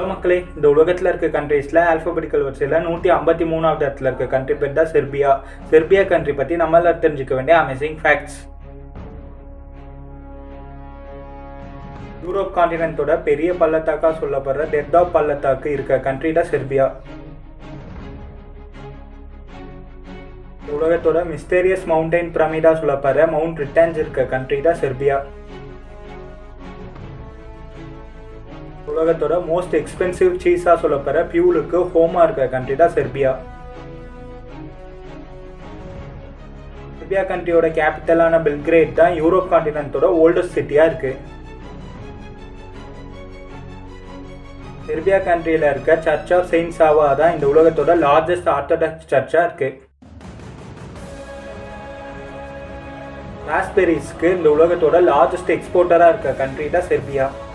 hello மக்களே இந்த உலகத்தில் இருக்க கண்ட்ரீஸில் ஆல்ஃபபெட்டிக்கல் வரிசையில் நூற்றி ஐம்பத்தி மூணாவது இடத்துல இருக்க கண்ட்ரி பேர் தான் செர்பியா செர்பியா கண்ட்ரி பற்றி நம்மளால தெரிஞ்சுக்க வேண்டிய அமேசிங் ஃபேக்ட்ஸ் யூரோப் காண்டினென்ட்டோட பெரிய பள்ளத்தாக்கா சொல்லப்படுற டெட் ஆஃப் பள்ளத்தாக்கு இருக்க கண்ட்ரி தான் செர்பியா உலகத்தோட மிஸ்டீரியஸ் மவுண்டைன் பிரமிடா சொல்லப்படுற மவுண்ட் ரிட்டன்ஸ் இருக்க கண்ட்ரி தான் செர்பியா உலகத்தோட மோஸ்ட் எக்ஸ்பென்சிவ் சீஸாக சொல்லப்படுற பியூலுக்கு ஹோமா இருக்க கண்ட்ரி தான் செர்பியா செர்பியா கண்ட்ரியோட கேபிட்டலான பெல்கிரேட் தான் யூரோப் காண்டினென்ட்டோட ஓல்டஸ்ட் சிட்டியாக இருக்கு செர்பியா கண்ட்ரியில் இருக்க சர்ச் ஆஃப் செயின்ட் சாவா தான் இந்த உலகத்தோட லார்ஜஸ்ட் ஆர்த்தடாக்ஸ் சர்ச்சாக இருக்கு ராஸ்பெரிஸ்க்கு இந்த உலகத்தோட லார்ஜஸ்ட் எக்ஸ்போர்ட்டராக இருக்க கண்ட்ரி தான் செர்பியா